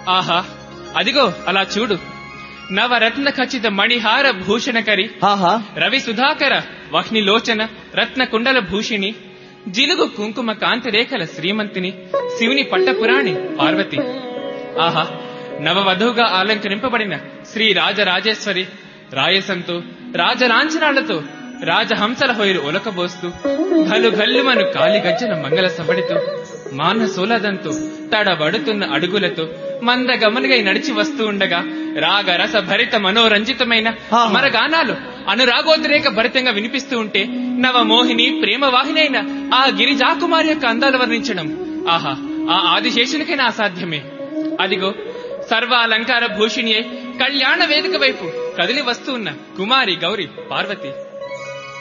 ఆహా అదిగో అలా చూడు నవరత్న ఖచ్చిత మణిహార భూషణకరి ఆహా రవి సుధాకర వహ్నిలోచన రత్న కుండల భూషిణి జిలుగు కుంకుమ కాంతిరేఖల శ్రీమంతిని శివుని పట్టపురాణి పార్వతి ఆహా నవవధువుగా అలంకరింపబడిన శ్రీ రాజరాజేశ్వరి రాయసంతో రాజలాంఛనాలతో రాజహంసల హొయరు ఒలకబోస్తూ ఘలు ఘల్లుమను కాలి గజ్జన మంగళ సబడితో మానసోలదంతో తడబడుతున్న అడుగులతో మందగమనుగై నడిచి వస్తూ ఉండగా రాగ రస భరిత మనోరంజితమైన ఆహా. అమరగానాలు అనురాగోద్రేక భరితంగా వినిపిస్తూ ఉంటే నవమోహిని ప్రేమ వాహినైన ఆ గిరిజాకుమారి యొక్క అందాలు వర్ణించడం ఆహా ఆ ఆదిశేషునికైనా అసాధ్యమే అదిగో సర్వాలంకార భూషిణి అయి కళ్యాణ వేదిక వైపు కదిలి వస్తూ ఉన్న కుమారి గౌరి పార్వతి